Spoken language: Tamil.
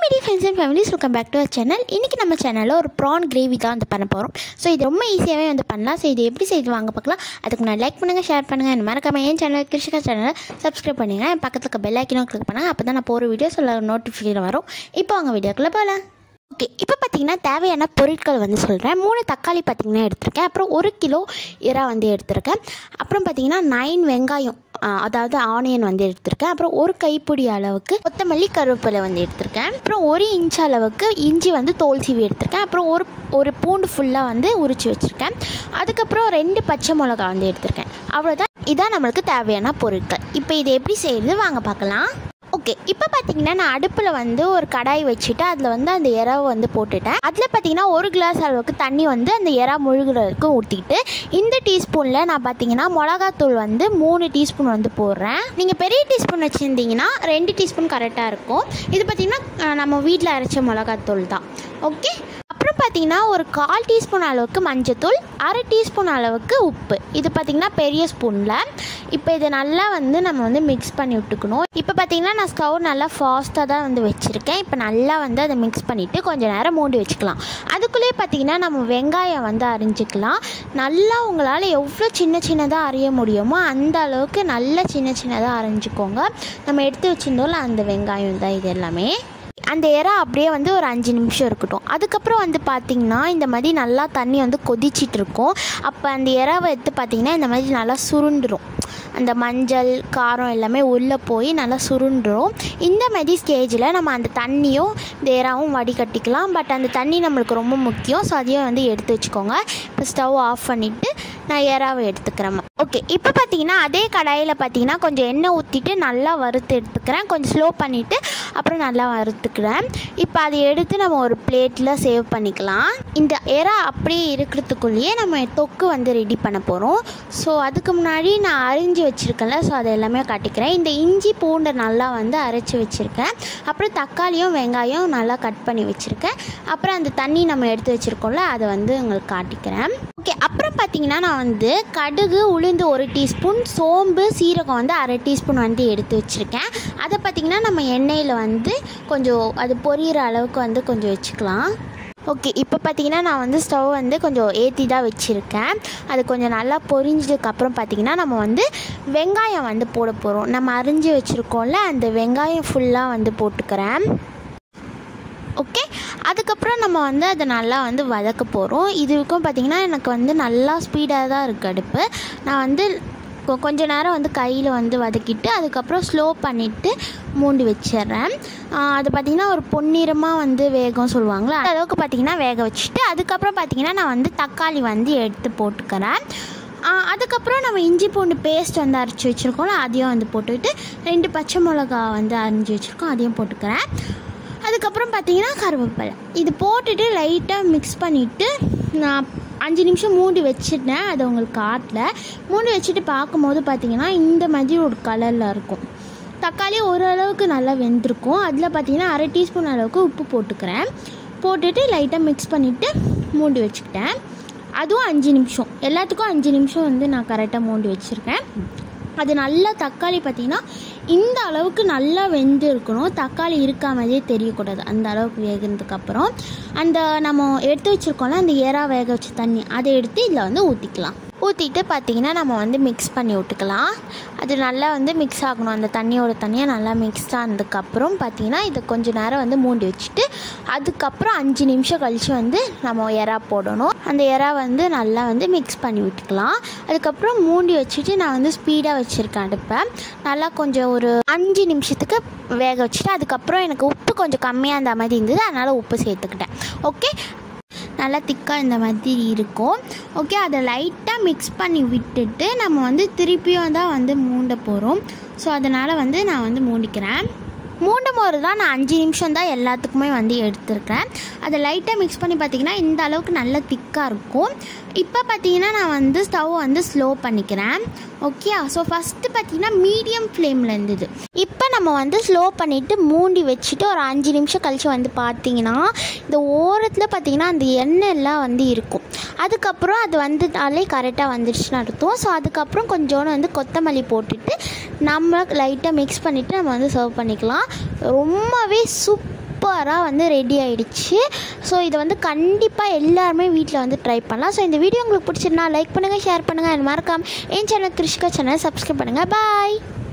media friends and families welcome back to our channel இன்றைக்கி நம்ம சேனலில் ஒரு ப்ரான் கிரேவி தான் வந்து பண்ண போகிறோம் ஸோ இது ரொம்ப ஈஸியாகவே வந்து பண்ணலாம் ஸோ இது எப்படி செய்து வாங்க பார்க்கலாம் அதுக்கு முன்னாடி லைக் பண்ணுங்கள் ஷேர் பண்ணுங்கள் இந்த மறக்காம என் சேனல் கிருஷிகா சேனலை சப்ஸ்கிரைப் பண்ணுங்கள் என் பக்கத்தில் இருக்க பெல் ஐக்கனும் கிளிக் பண்ணுங்கள் அப்போ தான் நான் போகிற வீடியோஸ் உள்ள நோட்டிஃபிகேஷன் வரும் இப்போ அவங்க வீடியோக்குள்ளே போகலாம் ஓகே இப்போ பார்த்தீங்கன்னா தேவையான பொருட்கள் வந்து சொல்கிறேன் மூணு தக்காளி பார்த்தீங்கன்னா எடுத்திருக்கேன் அப்புறம் ஒரு கிலோ இறா வந்து எடுத்திருக்கேன் அப்புறம் பார்த்தீங்கன்னா நைன் வெங்காயம் ஆ, அதாவது ஆனியன் வந்து எடுத்திருக்கேன் அப்புறம் ஒரு கைப்பிடி அளவுக்கு கொத்தமல்லி கருவேப்பிலை வந்து எடுத்திருக்கேன் அப்புறம் ஒரு இன்ச் அளவுக்கு இஞ்சி வந்து தோல் சீவி எடுத்திருக்கேன் அப்புறம் ஒரு ஒரு பூண்டு ஃபுல்லாக வந்து உரிச்சு வச்சுருக்கேன் அதுக்கப்புறம் ரெண்டு பச்சை மிளகா வந்து எடுத்திருக்கேன் அவ்வளோதான் இதான் நம்மளுக்கு தேவையான பொருட்கள் இப்போ இது எப்படி செய்யுது வாங்க பார்க்கலாம் ஓகே இப்போ பார்த்தீங்கன்னா நான் அடுப்பில் வந்து ஒரு கடாய் வச்சுட்டு அதில் வந்து அந்த இறாவை வந்து போட்டுட்டேன் அதில் பார்த்தீங்கன்னா ஒரு கிளாஸ் அளவுக்கு தண்ணி வந்து அந்த இறா முழுகிறதுக்கு ஊற்றிட்டு இந்த டீஸ்பூனில் நான் பார்த்தீங்கன்னா மிளகாத்தூள் வந்து மூணு டீஸ்பூன் வந்து போடுறேன் நீங்கள் பெரிய டீஸ்பூன் வச்சுருந்தீங்கன்னா ரெண்டு டீஸ்பூன் கரெக்டாக இருக்கும் இது பார்த்தீங்கன்னா அஹ், நம்ம வீட்டில் அரைச்ச மிளகாத்தூள் தான் ஓகே அப்புறம் பார்த்தீங்கன்னா ஒரு கால் டீஸ்பூன் அளவுக்கு மஞ்சத்தூள் அரை டீஸ்பூன் அளவுக்கு உப்பு இது பார்த்தீங்கன்னா பெரிய ஸ்பூனில் இப்போ இதை நல்லா வந்து நம்ம வந்து மிக்ஸ் பண்ணி விட்டுக்கணும் இப்போ பார்த்தீங்கன்னா நான் ஸ்டவ் நல்லா ஃபாஸ்ட்டாக தான் வந்து வச்சுருக்கேன் இப்போ நல்லா வந்து அதை மிக்ஸ் பண்ணிவிட்டு கொஞ்சம் நேரம் மூடி வச்சுக்கலாம் அதுக்குள்ளேயே பார்த்தீங்கன்னா நம்ம வெங்காயம் வந்து அரிஞ்சிக்கலாம் நல்லா உங்களால் எவ்வளோ சின்ன சின்னதாக அரிய முடியுமோ அந்த அளவுக்கு நல்லா சின்ன சின்னதாக அரைஞ்சிக்கோங்க நம்ம எடுத்து வச்சிருந்தோம்ல அந்த வெங்காயம் தான் இது எல்லாமே அந்த இறா அப்படியே வந்து ஒரு அஞ்சு நிமிஷம் இருக்கட்டும் அதுக்கப்புறம் வந்து பார்த்திங்கன்னா இந்த மாதிரி நல்லா தண்ணி வந்து கொதிச்சிட்டு இருக்கும் அப்போ அந்த இறாவை எடுத்து பார்த்திங்கன்னா இந்த மாதிரி நல்லா சுருண்டுரும் அந்த மஞ்சள் காரம் எல்லாமே உள்ளே போய் நல்லா சுருண்டுரும் இந்த மாதிரி ஸ்டேஜில் நம்ம அந்த தண்ணியும் இந்த இறாவும் வடிகட்டிக்கலாம் பட் அந்த தண்ணி நம்மளுக்கு ரொம்ப முக்கியம் ஸோ அதையும் வந்து எடுத்து வச்சுக்கோங்க இப்போ ஸ்டவ் ஆஃப் பண்ணிவிட்டு நான் இறாவை எடுத்துக்கிறேன் ஓகே இப்போ பார்த்தீங்கன்னா அதே கடாயில் பார்த்தீங்கன்னா கொஞ்சம் எண்ணெய் ஊற்றிட்டு நல்லா வறுத்து எடுத்துக்கிறேன் கொஞ்சம் ஸ்லோ பண்ணிவிட்டு அப்புறம் நல்லா வறுத்துக்கிறேன் இப்போ அதை எடுத்து நம்ம ஒரு பிளேட்டில் சேவ் பண்ணிக்கலாம் இந்த எறா அப்படியே இருக்கிறதுக்குள்ளேயே நம்ம தொக்கு வந்து ரெடி பண்ண போகிறோம் ஸோ அதுக்கு முன்னாடி நான் அரிஞ்சு வச்சுருக்கேன்ல ஸோ அதை எல்லாமே காட்டிக்கிறேன் இந்த இஞ்சி பூண்டை நல்லா வந்து அரைச்சி வச்சுருக்கேன் அப்புறம் தக்காளியும் வெங்காயம் நல்லா கட் பண்ணி வச்சுருக்கேன் அப்புறம் அந்த தண்ணி நம்ம எடுத்து வச்சுருக்கோம்ல அதை வந்து உங்களுக்கு காட்டிக்கிறேன் ஓகே அப்புறம் பார்த்தீங்கன்னா நான் வந்து கடுகு உளுந்து ஒரு டீஸ்பூன் சோம்பு சீரகம் வந்து அரை டீஸ்பூன் வந்து எடுத்து வச்சுருக்கேன் அதை பார்த்திங்கன்னா நம்ம எண்ணெயில் வந்து கொஞ்சம் அது பொரியிற அளவுக்கு வந்து கொஞ்சம் வச்சுக்கலாம் ஓகே இப்போ பார்த்தீங்கன்னா நான் வந்து ஸ்டவ் வந்து கொஞ்சம் ஏற்றி தான் வச்சுருக்கேன் அது கொஞ்சம் நல்லா பொரிஞ்சதுக்கப்புறம் பார்த்தீங்கன்னா நம்ம வந்து வெங்காயம் வந்து போட போகிறோம் நம்ம அரிஞ்சு வச்சுருக்கோம்ல அந்த வெங்காயம் ஃபுல்லாக வந்து போட்டுக்கிறேன் ஓகே அதுக்கப்புறம் நம்ம வந்து அதை நல்லா வந்து வதக்க போகிறோம் இதுக்கும் பார்த்திங்கன்னா எனக்கு வந்து நல்லா ஸ்பீடாக தான் இருக்குது அடுப்பு நான் வந்து கொ- கொஞ்ச நேரம் வந்து கையில் வந்து வதக்கிட்டு அதுக்கப்புறம் ஸ்லோ பண்ணிவிட்டு மூடி வச்சிடுறேன் ஆஹ் அது பார்த்திங்கன்னா ஒரு பொன்னிறமாக வந்து வேகம் சொல்லுவாங்களே அந்த அளவுக்கு பார்த்திங்கன்னா வேக வச்சுட்டு அதுக்கப்புறம் பார்த்திங்கன்னா நான் வந்து தக்காளி வந்து எடுத்து போட்டுக்கிறேன் ஆஹ் அதுக்கப்புறம் நம்ம இஞ்சி பூண்டு பேஸ்ட் வந்து அரைச்சி வச்சுருக்கோம்ல அதையும் வந்து போட்டுக்கிட்டு ரெண்டு பச்சை மிளகா வந்து அரைஞ்சி வச்சுருக்கோம் அதையும் போட்டுக்கிறேன் அதுக்கப்புறம் பார்த்தீங்கன்னா கருவேப்பிலை இது போட்டுட்டு லைட்டாக மிக்ஸ் பண்ணிவிட்டு நான் அஞ்சு நிமிஷம் மூடி வச்சிட்டேன் அதை உங்களுக்கு காட்டல மூடி வச்சுட்டு பார்க்கும்போது பார்த்தீங்கன்னா இந்த மாதிரி ஒரு கலரில் இருக்கும் தக்காளி ஓரளவுக்கு நல்லா வெந்திருக்கும் அதில் பார்த்தீங்கன்னா அரை டீஸ்பூன் அளவுக்கு உப்பு போட்டுக்கிறேன் போட்டுட்டு லைட்டாக மிக்ஸ் பண்ணிவிட்டு மூடி வச்சுக்கிட்டேன் அதுவும் அஞ்சு நிமிஷம் எல்லாத்துக்கும் அஞ்சு நிமிஷம் வந்து நான் கரெக்டாக மூடி வச்சுருக்கேன் அது நல்லா தக்காளி பார்த்தீங்கன்னா இந்த அளவுக்கு நல்லா வெந்து இருக்கணும் தக்காளி இருக்கா மாதிரியே தெரியக்கூடாது அந்த அளவுக்கு வேகிறதுக்கு அப்புறம் அந்த நம்ம எடுத்து வச்சுருக்கோம்ல அந்த ஏரா வேக வச்ச தண்ணி அதை எடுத்து இதில் வந்து ஊற்றிக்கலாம் ஊற்றிட்டு பார்த்தீங்கன்னா நம்ம வந்து மிக்ஸ் பண்ணி விட்டுக்கலாம் அது நல்லா வந்து மிக்ஸ் ஆகணும் அந்த தண்ணியோட தண்ணியாக நல்லா மிக்ஸ் ஆனதுக்கப்புறம் பார்த்தீங்கன்னா இதை கொஞ்சம் நேரம் வந்து மூடி வச்சுட்டு அதுக்கப்புறம் அஞ்சு நிமிஷம் கழித்து வந்து நம்ம எறா போடணும் அந்த எறா வந்து நல்லா வந்து மிக்ஸ் பண்ணி விட்டுக்கலாம் அதுக்கப்புறம் மூடி வச்சுட்டு நான் வந்து ஸ்பீடாக வச்சுருக்கேன் அடுப்பை நல்லா கொஞ்சம் ஒரு அஞ்சு நிமிஷத்துக்கு வேக வச்சுட்டு அதுக்கப்புறம் எனக்கு உப்பு கொஞ்சம் கம்மியாக இருந்த மாதிரி இருந்தது அதனால் உப்பு சேர்த்துக்கிட்டேன் ஓகே நல்லா திக்காக இந்த மாதிரி இருக்கும் ஓகே அதை லைட்டாக மிக்ஸ் பண்ணி விட்டுட்டு நம்ம வந்து திருப்பியும் தான் வந்து மூண்ட போகிறோம் ஸோ அதனால் வந்து நான் வந்து மூடிக்கிறேன் மூண்டும் போது தான் நான் அஞ்சு நிமிஷம் தான் எல்லாத்துக்குமே வந்து எடுத்திருக்கேன் அதை லைட்டாக மிக்ஸ் பண்ணி பார்த்தீங்கன்னா இந்த அளவுக்கு நல்ல திக்காக இருக்கும் இப்போ பார்த்தீங்கன்னா நான் வந்து ஸ்டவ் வந்து ஸ்லோ பண்ணிக்கிறேன் ஓகே ஸோ ஃபஸ்ட்டு பார்த்தீங்கன்னா மீடியம் ஃப்ளேமில் இருந்தது இப்போ நம்ம வந்து ஸ்லோ பண்ணிவிட்டு மூடி வச்சுட்டு ஒரு அஞ்சு நிமிஷம் கழித்து வந்து பார்த்தீங்கன்னா இந்த ஓரத்தில் பார்த்தீங்கன்னா அந்த எண்ணெய் எல்லாம் வந்து இருக்கும் அதுக்கப்புறம் அது வந்துட்டாலே கரெக்டாக வந்துடுச்சுன்னு அர்த்தம் ஸோ அதுக்கப்புறம் கொஞ்சோண்டு வந்து கொத்தமல்லி போட்டுட்டு நம்ம லைட்டாக மிக்ஸ் பண்ணிவிட்டு நம்ம வந்து சர்வ் பண்ணிக்கலாம் ரொம்பவே சூப்பராக சூப்பராக வந்து ரெடி ஆயிடுச்சு ஸோ இதை வந்து கண்டிப்பாக எல்லாருமே வீட்டில் வந்து ட்ரை பண்ணலாம் ஸோ இந்த வீடியோ உங்களுக்கு பிடிச்சிருந்தா லைக் பண்ணுங்கள் ஷேர் பண்ணுங்கள் அது மறக்காம என் சேனல் கிருஷிகா சேனல் சப்ஸ்கிரைப் பண்ணுங்கள் பாய்